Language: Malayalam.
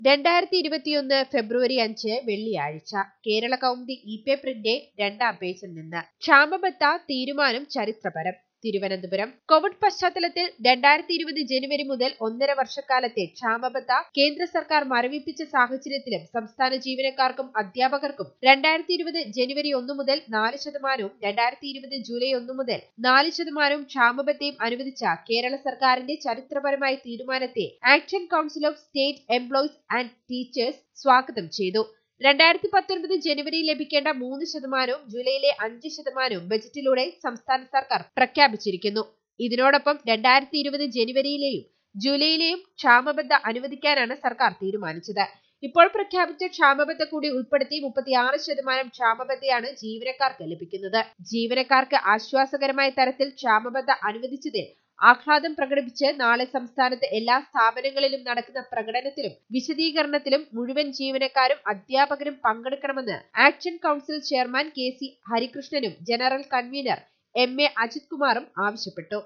രണ്ടായിരത്തി ഇരുപത്തിയൊന്ന് ഫെബ്രുവരി അഞ്ച് വെള്ളിയാഴ്ച കേരള കൗമുദി ഇ പേപ്പറിന്റെ രണ്ടാം പേജിൽ നിന്ന് ക്ഷാമബത്ത തീരുമാനം ചരിത്രപരം തിരുവനന്തപുരം കോവിഡ് പശ്ചാത്തലത്തിൽ രണ്ടായിരത്തി ഇരുപത് ജനുവരി മുതൽ ഒന്നര വർഷക്കാലത്തെ ക്ഷാമബത്ത കേന്ദ്ര സർക്കാർ മരവിപ്പിച്ച സാഹചര്യത്തിലും സംസ്ഥാന ജീവനക്കാർക്കും അധ്യാപകർക്കും രണ്ടായിരത്തി ഇരുപത് ജനുവരി ഒന്ന് മുതൽ നാല് ശതമാനവും രണ്ടായിരത്തി ഇരുപത് ജൂലൈ ഒന്ന് മുതൽ നാല് ശതമാനവും ക്ഷാമബത്തയും അനുവദിച്ച കേരള സർക്കാരിന്റെ ചരിത്രപരമായ തീരുമാനത്തെ action council of state employees and teachers സ്വാഗതം ചെയ്തു രണ്ടായിരത്തി പത്തൊൻപത് ജനുവരിയിൽ ലഭിക്കേണ്ട മൂന്ന് ശതമാനവും ജൂലൈയിലെ അഞ്ച് ശതമാനവും ബജറ്റിലൂടെ സംസ്ഥാന സർക്കാർ പ്രഖ്യാപിച്ചിരിക്കുന്നു ഇതിനോടൊപ്പം രണ്ടായിരത്തി ഇരുപത് ജനുവരിയിലെയും ജൂലൈയിലെയും ക്ഷാമബദ്ധ അനുവദിക്കാനാണ് സർക്കാർ തീരുമാനിച്ചത് ഇപ്പോൾ പ്രഖ്യാപിച്ച ക്ഷാമബദ്ധ കൂടി ഉൾപ്പെടുത്തി മുപ്പത്തിയാറ് ശതമാനം ക്ഷാമബദ്ധയാണ് ജീവനക്കാർക്ക് ലഭിക്കുന്നത് ജീവനക്കാർക്ക് ആശ്വാസകരമായ തരത്തിൽ ക്ഷാമബദ്ധ അനുവദിച്ചതിൽ ആഹ്ലാദം പ്രകടിപ്പിച്ച് നാളെ സംസ്ഥാനത്ത് എല്ലാ സ്ഥാപനങ്ങളിലും നടക്കുന്ന പ്രകടനത്തിലും വിശദീകരണത്തിലും മുഴുവൻ ജീവനക്കാരും അധ്യാപകരും പങ്കെടുക്കണമെന്ന് action council chairman K C ഹരികൃഷ്ണനും general convener M A Ajith കുമാറും ആവശ്യപ്പെട്ടു